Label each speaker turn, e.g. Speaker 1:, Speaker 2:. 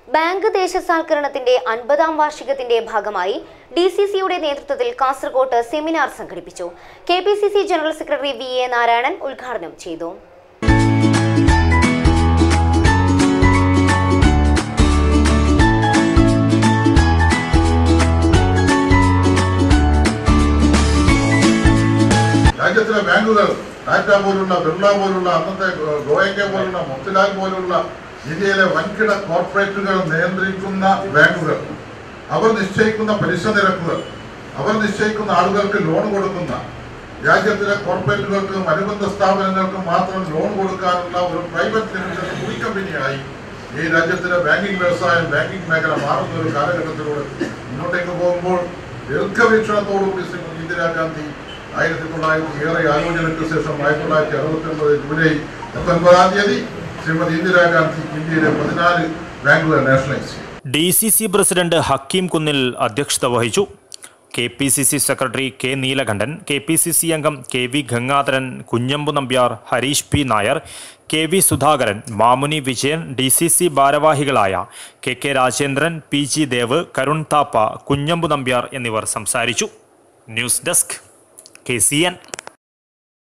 Speaker 1: bank ദേശസാൽക്കരണത്തിന്റെ അൻപതാം വാർഷികത്തിന്റെ ഭാഗമായി D C സിയുടെ നേതൃത്വത്തിൽ കാസർകോട്ട് സെമിനാർ സംഘടിപ്പിച്ചു K P C C general secretary V A Narayanan ഉദ്ഘാടനം ചെയ്തു
Speaker 2: രാജ്യത്തിലെ ബാങ്കുകൾ ടാറ്റ പോലുള്ള ബിർള പോലുള്ള അന്നത്തെ ഗോയങ്ക പോലുള്ള മോത്തിലാൽ പോലുള്ള ഇന്ത്യയിലെ വൻകിട കോർപ്പറേറ്റുകൾ നിയന്ത്രിക്കുന്ന ബാങ്കുകൾ അവർ നിശ്ചയിക്കുന്ന പലിശ നിരക്കുകൾ അവർ നിശ്ചയിക്കുന്ന ആളുകൾക്ക് ലോൺ കൊടുക്കുന്ന രാജ്യത്തിലെ കോർപ്പറേറ്റുകൾക്കും അനുബന്ധ സ്ഥാപനങ്ങൾക്കും മാത്രം ലോൺ കൊടുക്കാനുള്ള ഒരു പ്രൈവറ്റ് ലിമിറ്റഡ് മുറി കമ്പനിയായി ഈ രാജ്യത്തിലെ ബാങ്കിംഗ് വ്യവസായം ബാങ്കിംഗ് മേഖല മാറുന്ന ഒരു കാലഘട്ടത്തിലൂടെ മുന്നോട്ടേക്ക് പോകുമ്പോൾ ദീർഘവീക്ഷണത്തോടുകൂടി ശ്രീമതി ഇന്ദിരാഗാന്ധി ആയിരത്തി തൊള്ളായിരത്തി ഏറെ ആലോചനയ്ക്ക് ശേഷം ആയിരത്തി തൊള്ളായിരത്തി അറുപത്തി ഒമ്പത് ജൂലൈ പത്തൊൻപതാം തീയതി ശ്രീമതി ഇന്ദിരാഗാന്ധി ഇന്ത്യയിലെ പതിനാല് ബാങ്കുകൾ നാഷണലൈസ് ചെയ്തു
Speaker 3: D C C president Hakeem Kunnil അധ്യക്ഷത വഹിച്ചു K P C C secretary K Neelakantan K P C C അംഗം K V Gangadharan Kunhambu Nambiar Harish P Nair K V Sudhakaran Mamuni Vijayan D C C ഭാരവാഹികളായ K K Rajendran P G Dev Karun Thapa Kunhambu Nambiar എന്നിവർ സംസാരിച്ചു news desk K C N